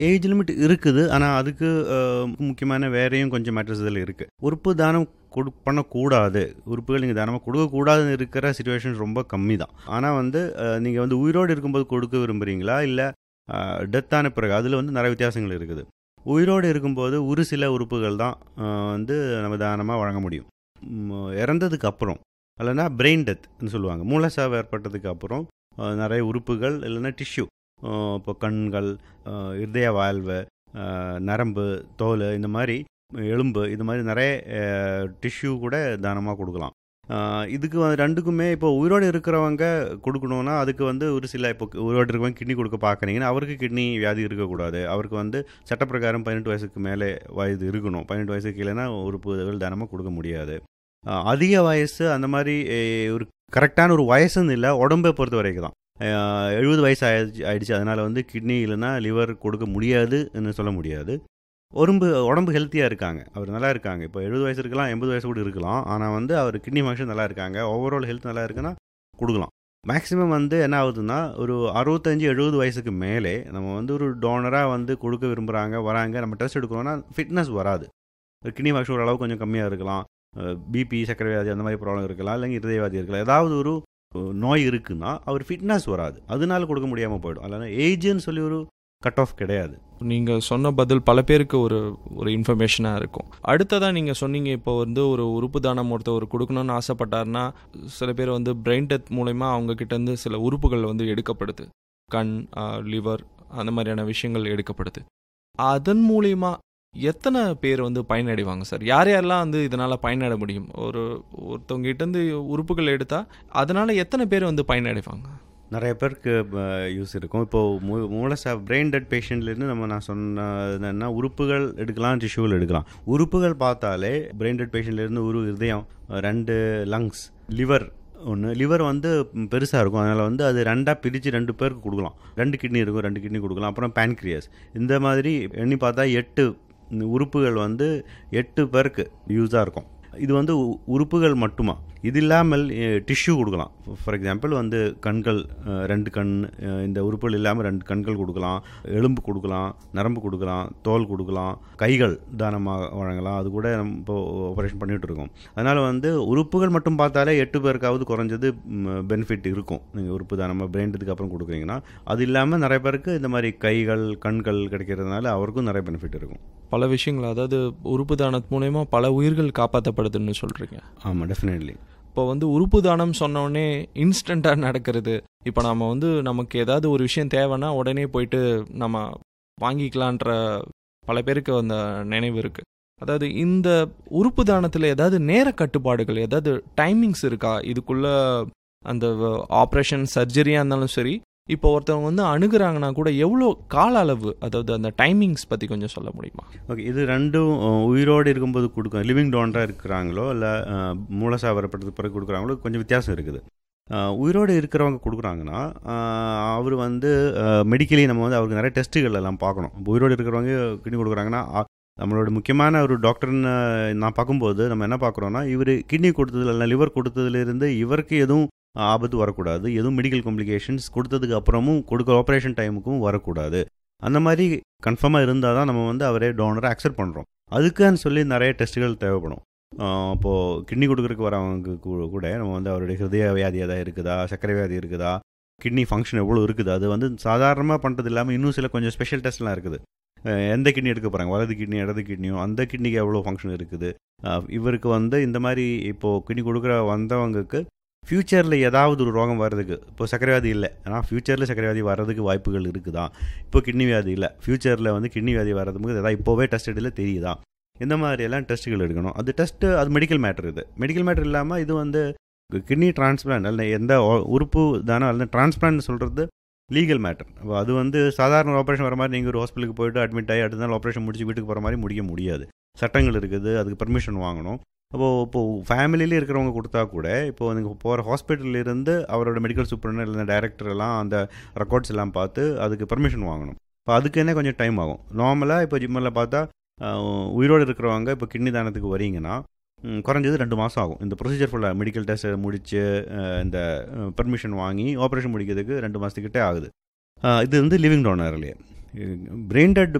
age limit இருக்குது ஆனால் அதுக்கு அஹ், முக்கியமான வேறையும் கொஞ்சம் மேட்டர்ஸ் இதில் இருக்குது உறுப்பு தானம் கொடு பண்ணக்கூடாது உறுப்புகள் நீங்கள் தானமாக கொடுக்கக்கூடாதுன்னு இருக்கிற சுச்சுவேஷன் ரொம்ப கம்மி தான் ஆனால் வந்து நீங்கள் வந்து உயிரோடு இருக்கும்போது கொடுக்க விரும்புகிறீங்களா இல்லை டெத்தான பிறகு அதில் வந்து நிறைய வித்தியாசங்கள் இருக்குது உயிரோடு இருக்கும்போது ஒரு சில உறுப்புகள் தான் அஹ், வந்து நம்ம தானமாக வழங்க முடியும் ம், இறந்ததுக்கு அப்புறம் இல்லைன்னா பிரெயின் டெத்னு சொல்லுவாங்க மூலசாவு ஏற்பட்டதுக்கு அப்புறம் அஹ், நிறைய உறுப்புகள் இல்லைன்னா டிஷ்யூ இப்போ கண்கள் அஹ், இருதய வாழ்வு அஹ், நரம்பு தோல் இந்த மாதிரி எலும்பு இது மாதிரி நிறைய டிஷ்யூ கூட தானமாக கொடுக்கலாம் அஹ், இதுக்கு வந்து ரெண்டுக்குமே இப்போ உயிரோடு இருக்கிறவங்க கொடுக்கணும்னா அதுக்கு வந்து ஒரு சில இப்போ உயிரோடு இருக்கிறவங்க கிட்னி கொடுக்க பார்க்குறீங்கன்னா அவருக்கு கிட்னி வியாதி இருக்கக்கூடாது அவருக்கு வந்து சட்டப்பிரகாரம் பதினெட்டு வயசுக்கு மேலே வயது இருக்கணும் பதினெட்டு வயசுக்கு கீழேனா உறுப்புகள் தானமாக கொடுக்க முடியாது அஹ், அதிக வயசு அந்த மாதிரி அஹ், ஒரு கரெக்டான ஒரு வயசுன்னு இல்லை உடம்பை பொறுத்த வரைக்கும் தான் அஹ், எழுபது வயசு ஆயிடுச்சு ஆயிடுச்சு அதனால் வந்து கிட்னி இல்லைன்னா லிவர் கொடுக்க முடியாதுன்னு சொல்ல முடியாது உடம்பு உடம்பு ஹெல்த்தியாக இருக்காங்க அவர் நல்லா இருக்காங்க இப்போ எழுபது வயசு இருக்கலாம் எண்பது வயசு கூட இருக்கலாம் ஆனால் வந்து அவர் கிட்னி ஃபங்க்ஷன் நல்லா இருக்காங்க ஓவரால் ஹெல்த் நல்லா இருக்குன்னா கொடுக்கலாம் மேக்ஸிமம் வந்து என்ன ஆகுதுன்னா ஒரு அறுபத்தஞ்சு எழுபது வயசுக்கு மேலே நம்ம வந்து ஒரு டோனராக வந்து கொடுக்க விரும்புகிறாங்க வராங்க நம்ம டெஸ்ட் எடுக்கிறோன்னா ஃபிட்னஸ் வராது கிட்னி ஃபங்க்ஷன் ஓரளவு கொஞ்சம் கம்மியாக இருக்கலாம் பிபி சர்க்கரை வியாதி அந்த மாதிரி ப்ராப்ளம் இருக்கலாம் இல்லைங்க இருதயவாதி இருக்கலாம் ஏதாவது ஒரு அஹ், நோய் இருக்குன்னா அவர் ஃபிட்னஸ் வராது அதனால கொடுக்க முடியாமல் போயிடும் அதனால் ஏஜ்னு சொல்லி ஒரு கட் ஆஃப் கிடையாது நீங்கள் சொன்ன பதில் பல பேருக்கு ஒரு ஒரு இன்ஃபர்மேஷனாக இருக்கும் அடுத்ததாக நீங்கள் சொன்னீங்க இப்போ வந்து ஒரு உறுப்பு தானம் ஒருத்தர் கொடுக்கணும்னு ஆசைப்பட்டாருன்னா சில பேர் வந்து பிரெயின் டெத் மூலயமா அவங்க கிட்ட இருந்து சில உறுப்புகள் வந்து எடுக்கப்படுது கண் லிவர் அந்த மாதிரியான விஷயங்கள் எடுக்கப்படுது அதன் மூலியமா எத்தனை பேர் வந்து பயனடைவாங்க சார் யார் யாரெல்லாம் வந்து இதனால் பயனட முடியும் ஒரு ஒருத்தவங்க கிட்ட இருந்து உறுப்புகள் எடுத்தால் அதனால் எத்தனை பேர் வந்து பயனடைவாங்க நிறைய பேருக்கு யூஸ் இருக்கும் இப்போது மூ மூலசா பிரெயின் டெட் பேஷண்ட்லேருந்து நம்ம நான் சொன்ன என்னன்னா உறுப்புகள் எடுக்கலாம் டிஷ்யூவில் எடுக்கலாம் உறுப்புகள் பார்த்தாலே பிரெயின் டெட் பேஷண்ட்லேருந்து ஒரு இதயம் ரெண்டு லங்ஸ் லிவர் ஒன்று லிவர் வந்து பெருசாக இருக்கும் அதனால் வந்து அது ரெண்டாக பிரித்து ரெண்டு பேருக்கு கொடுக்கலாம் ரெண்டு கிட்னி இருக்கும் ரெண்டு கிட்னி கொடுக்கலாம் அப்புறம் பேன்க்ரியஸ் இந்த மாதிரி எண்ணி பார்த்தா எட்டு உறுப்புகள் வந்து எட்டு பேருக்கு யூஸாக இருக்கும் இது வந்து உ- உறுப்புகள் மட்டுமா இது இல்லாமல் டிஷ்யூ கொடுக்கலாம் ஃபார் எக்ஸாம்பிள் வந்து கண்கள் அஹ், ரெண்டு கண் அஹ், இந்த உறுப்புகள் இல்லாமல் ரெண்டு கண்கள் கொடுக்கலாம் எலும்பு கொடுக்கலாம் நரம்பு கொடுக்கலாம் தோல் கொடுக்கலாம் கைகள் தானமாக வழங்கலாம் அது கூட நம்ம இப்போ ஆப்ரேஷன் பண்ணிகிட்டு இருக்கோம் அதனால் வந்து உறுப்புகள் மட்டும் பார்த்தாலே எட்டு பேருக்காவது குறைஞ்சது பெனிஃபிட் இருக்கும் நீங்கள் உறுப்பு தானமாக பிரெயின்டுக்கு அப்புறம் கொடுக்குறீங்கன்னா அது இல்லாமல் நிறைய பேருக்கு இந்த மாதிரி கைகள் கண்கள் கிடைக்கிறதுனால அவருக்கும் நிறைய பெனிஃபிட் இருக்கும் பல விஷயங்கள் அதாவது உறுப்பு தானத்து மூலயமா பல உயிர்கள் காப்பாற்றப்படுதுன்னு சொல்கிறீங்க ஆமாம் டெஃபினெட்லி இப்போ வந்து உறுப்பு தானம் சொன்ன உடனே இன்ஸ்டண்ட்டாக நடக்கிறது இப்போ நம்ம வந்து நமக்கு ஏதாவது ஒரு விஷயம் தேவைன்னா உடனே போயிட்டு நம்ம வாங்கிக்கலான்ற பல பேருக்கு அந்த நினைவு இருக்குது அதாவது இந்த உறுப்பு தானத்தில் ஏதாவது நேர கட்டுப்பாடுகள் ஏதாவது டைமிங்ஸ் இருக்கா இதுக்குள்ள அந்த ஆப்ரேஷன் சர்ஜரியாக இருந்தாலும் சரி இப்போ ஒருத்தவங்க வந்து அணுகுறாங்கன்னா கூட எவ்வளோ கால அளவு அதாவது அந்த டைமிங்ஸ் பற்றி கொஞ்சம் சொல்ல முடியுமா ஓகே இது ரெண்டும் அஹ், உயிரோடு இருக்கும்போது கொடுக்கும் லிவிங் டோனராக இருக்கிறாங்களோ இல்லை மூலசா வரப்பட்டதுக்கு பிறகு கொடுக்குறாங்களோ கொஞ்சம் வித்தியாசம் இருக்குது அஹ், உயிரோடு இருக்கிறவங்க கொடுக்குறாங்கன்னா அவர் வந்து மெடிக்கலி நம்ம வந்து அவருக்கு நிறைய டெஸ்ட்டுகள் எல்லாம் பார்க்கணும் இப்போ உயிரோடு இருக்கிறவங்க கிட்னி கொடுக்குறாங்கன்னா அ- நம்மளோட முக்கியமான ஒரு டாக்டர்னு நான் பார்க்கும்போது நம்ம என்ன பார்க்குறோன்னா இவர் கிட்னி கொடுத்ததுல இல்லை லிவர் கொடுத்ததுலேருந்து இவருக்கு எதுவும் ஆபத்து வரக்கூடாது எதுவும் மெடிக்கல் காம்ப்ளிகேஷன்ஸ் கொடுத்ததுக்கு அப்புறமும் கொடுக்க ஆப்ரேஷன் டைமுக்கும் வரக்கூடாது அந்த மாதிரி கன்ஃபார்மாக இருந்தால் தான் நம்ம வந்து அவரே டோனரை அக்செப்ட் பண்ணுறோம் அதுக்குன்னு சொல்லி நிறைய டெஸ்ட்டுகள் தேவைப்படும் ஆஹ் அப்போது கிட்னி கொடுக்குறதுக்கு வரவங்க கூ- கூட நம்ம வந்து அவருடைய ஹிருதய வியாதி ஏதாவது இருக்குதா சர்க்கரை வியாதி இருக்குதா கிட்னி ஃபங்க்ஷன் எவ்வளோ இருக்குது அது வந்து சாதாரணமாக பண்ணுறது இல்லாமல் இன்னும் சில கொஞ்சம் ஸ்பெஷல் டெஸ்ட்லாம் இருக்குது அஹ் எந்த கிட்னி எடுக்க போகிறாங்க வலது கிட்னி இடது கிட்னியோ அந்த கிட்னிக்கு எவ்வளோ ஃபங்க்ஷன் இருக்குது அஹ் இவருக்கு வந்து இந்த மாதிரி இப்போது கிட்னி கொடுக்குற வந்தவங்களுக்கு ஃப்யூச்சரில் ஏதாவது ஒரு ரோகம் வர்றதுக்கு இப்போ சர்க்கரை வியாதி இல்லை ஆனால் ஃப்யூச்சரில் சர்க்கரை வியாதி வர்றதுக்கு வாய்ப்புகள் இருக்குதா இப்போ கிட்னி வியாதி இல்லை ஃப்யூச்சரில் வந்து கிட்னி வியாதி வர்றதுக்கு ஏதாவது இப்போவே டெஸ்ட் எடுல தெரியுதா இந்த மாதிரி எல்லாம் டெஸ்ட்டுகள் எடுக்கணும் அது டெஸ்ட்டு அது மெடிக்கல் மேட்டர் இது மெடிக்கல் மேட்டர் இல்லாமல் இது வந்து கிட்னி டிரான்ஸ்பிளான்ட் அல்ல எந்த ஒ- உறுப்பு தானே அல்ல டிரான்ஸ்பிளான்ட் சொல்கிறது லீகல் மேட்டர் அது வந்து சாதாரண ஆப்ரேஷன் வர மாதிரி நீங்கள் ஒரு ஹாஸ்பிட்டலுக்கு போயிட்டு அட்மிட் ஆகி அடுத்த நாள் ஆப்ரேஷன் முடிச்சு வீட்டுக்கு போகிற மாதிரி முடிக்க முடியாது சட்டங்கள் இருக்குது அதுக்கு பெர்மிஷன் வாங்கணும் அப்போது இப்போது ஃபேமிலியிலே இருக்கிறவங்க கொடுத்தா கூட இப்போ நீங்கள் போகிற ஹாஸ்பிட்டல்லேருந்து அவரோட மெடிக்கல் சூப்பர்னர் இல்லை டைரக்டர் எல்லாம் அந்த ரெக்கார்ட்ஸ் எல்லாம் பார்த்து அதுக்கு பெர்மிஷன் வாங்கணும் இப்போ அதுக்கு என்ன கொஞ்சம் டைம் ஆகும் நார்மலாக இப்போ ஜிம்மில் பார்த்தா அஹ், உயிரோடு இருக்கிறவங்க இப்போ கிட்னி தானத்துக்கு வரீங்கன்னா ம், குறைஞ்சது ரெண்டு மாதம் ஆகும் இந்த ப்ரொசீஜர் ஃபுல்லாக மெடிக்கல் டெஸ்ட் முடித்து இந்த பெர்மிஷன் வாங்கி ஆப்ரேஷன் முடிக்கிறதுக்கு ரெண்டு மாதத்துக்கிட்டே ஆகுது அஹ், இது வந்து லிவிங் டோனர்லேயே பிரெயின் டெட்